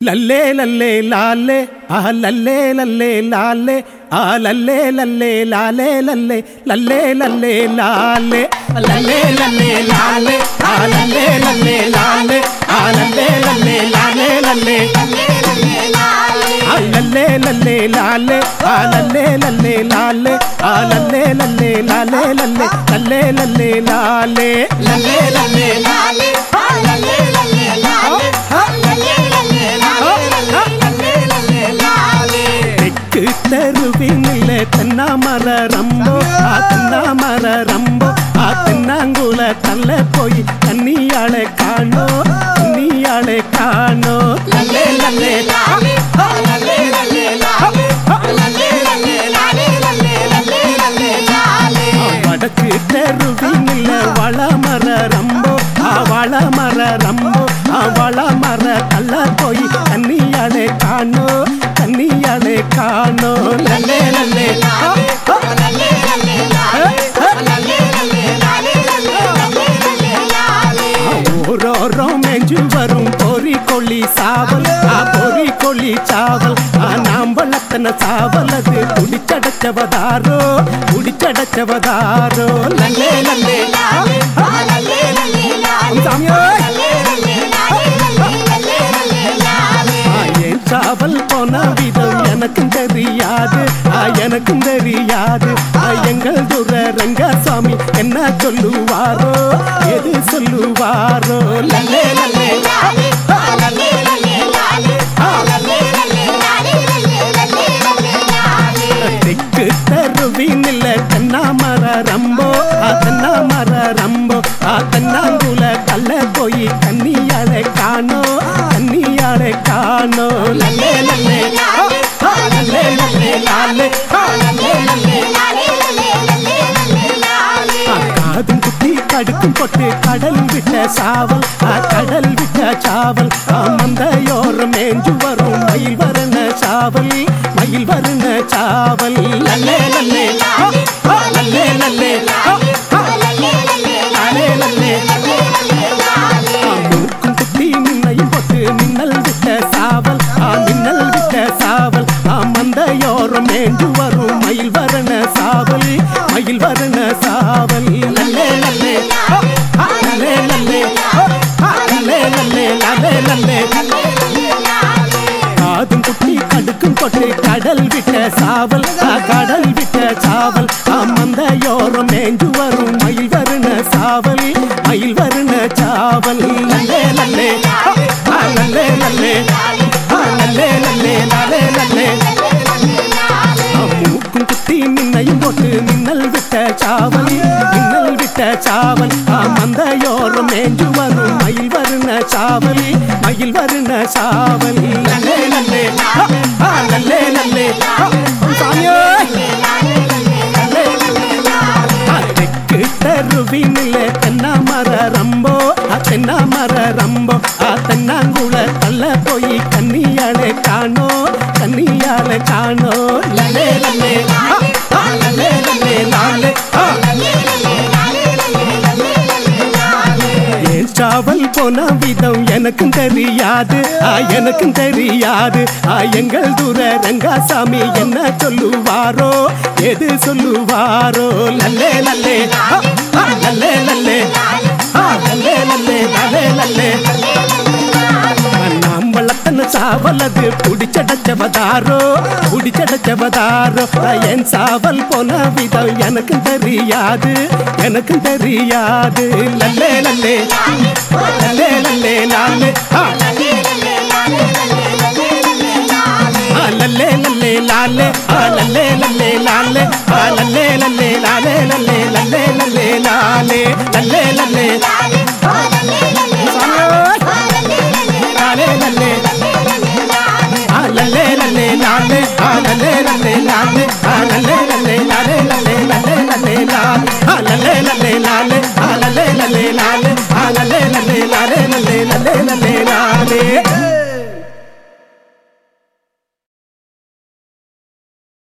லல்லே லல்லே லாலே ஆ லல்லே லல்லே லாலே ஆ லல்லே லல்லே லாலே லல்லே லல்லே லல்லே லாலே லல்லே லல்லே லாலே ஆ லல்லே லல்லே லாலே ஆ லல்லே லல்லே லாலே லல்லே ஆ லல்லே லல்லே லாலே ஆ லல்லே லல்லே லாலே ஆ லல்லே லல்லே லாலே லல்லே லல்லே லல்லே லாலே லல்லே லல்லே லாலே தெற்கு தெருவினிலே தென்னாமர ரம்போ ஆ தென்னாமர ரம்போ ஆ தென்னாங்குல தள்ள போய் கன்னியாளை காணோ கன்னியாளை காணோ லல்லே லல்லே வடக்கு தெருவினில வளமர ரம்போ ஆ வளமர ரம்போ ஆ வளமர தள்ள போய் கன்னியாளை காணோ கன்னியாளை காணோ லல்லே லல்லே ஓரோரம் மெஞ்சு வரும் பொறி கொள்ளி சாவல் ஆ பொறி கொள்ளி சாவல் ஆ நாம் வளர்த்தன சாவல் அது குடிச்சடைச்சவதாரோ குடிச்சடைச்சவதாரோ லல்லே லல்லே சாமியோ ஏன் சாவல் போன விதம் எனக்கும் தெரியாது ஆ, எனக்கும் தெரியாது ஆ, எங்கள் துர ரங்கசாமி என்ன சொல்லுவாரோ எது சொல்லுவாரோ லல்லே லல்லே தெற்கு தெருவினில்ல தென்னாமர ரம்போ ஆ தென்னாமர ரம்போ ஆ தென்னாங்குல கல்ல போய் கன்னியாளை காணோ கன்னியாளை காணோ லல்லே லல்லே ஆ, லல்லே லல்லே லாலே ஆ, ஆ, காதும் குத்தி கடுக்கும் பொட்டு கடல் விட்ட சாவல் ஆ, கடல் விட்ட சாவல் ஆ, மந்தையோரம் மேஞ்சு வரும் மயில் வரண சாவல் மயில் வரண சாவல் லல்லே லல்லே ஆ, ஆ, லல்லே லல்லே ஆ, ஆ, லாலே லல்லே ஆ, மூக்கும் குத்தி நின்னையும் போட்டு மின்னல் விட்ட சாவல் ஆ மின்னல் விட்ட சாவல் ஆ மந்தையோரம் மேஞ்சு வரும் மயில் வரண சாவல் மயில் வரண சாவல் லல்லே லல்லே ஆ, ஆ, லல்லே லல்லே ஆ, ஆ, லல்லே லல்லே லாலே லல்லே காதும் குட்டி கடுக்கும் கொட்டு கடல் விட்ட சாவல் ஆ, கடல் விட்ட சாவல் ஆ மந்தையோரம் மேஞ்சு வரும் மயில் வருண சாவல் மயில் வருண சாவல் லல்லே லல்லே ஆ, ஆ, லல்லே லல்லே ஆ, லல்லே லல்லே லாலே லல்லே ஆ, மூக்கும் குத்தி மின்னையும் போட்டு மின்னல் விட்ட சாவல் மின்னல் விட்ட சாவல் ஆ மந்தையோரம் மேஞ்சு வரும் மயில் வருண சாவல் மயில் வருண சாவல் லல்லே லல்லே ஆ, ஆ, லல்லே லல்லே ஆ, சாமியே லல்லே ஆ, தெற்கு தெருவினில தென்னாமர ரம்போ ஆ தென்னாமர ரம்போ ஆ தென்னாங்குள தள்ள போய் கன்னியாளை காணோ கன்னியாளை காணோ லலே லலே ஆ, ஆ, லலே லலே லாலே ஆ. ஏன் சாவல் போன விதம் எனக்கும் தெரியாது ஆ, எனக்கும் தெரியாது ஆ, எங்கள் தூர ரங்காசாமி என்ன சொல்லுவாரோ எது சொல்லுவாரோ லல்லே லல்லே ஆ, ஆ, லல்லே லல்லே ஆ, லல்லே லல்லே லல்லே லல்லே நாம் வளர்த்தன சாவலது புடிச்சடைச்சவதாரோ புடிச்சடைச்சவதாரோ என் சாவல் போன விதம் எனக்கும் தெரியாது எனக்கும் தெரியாது லல்லே லல்லே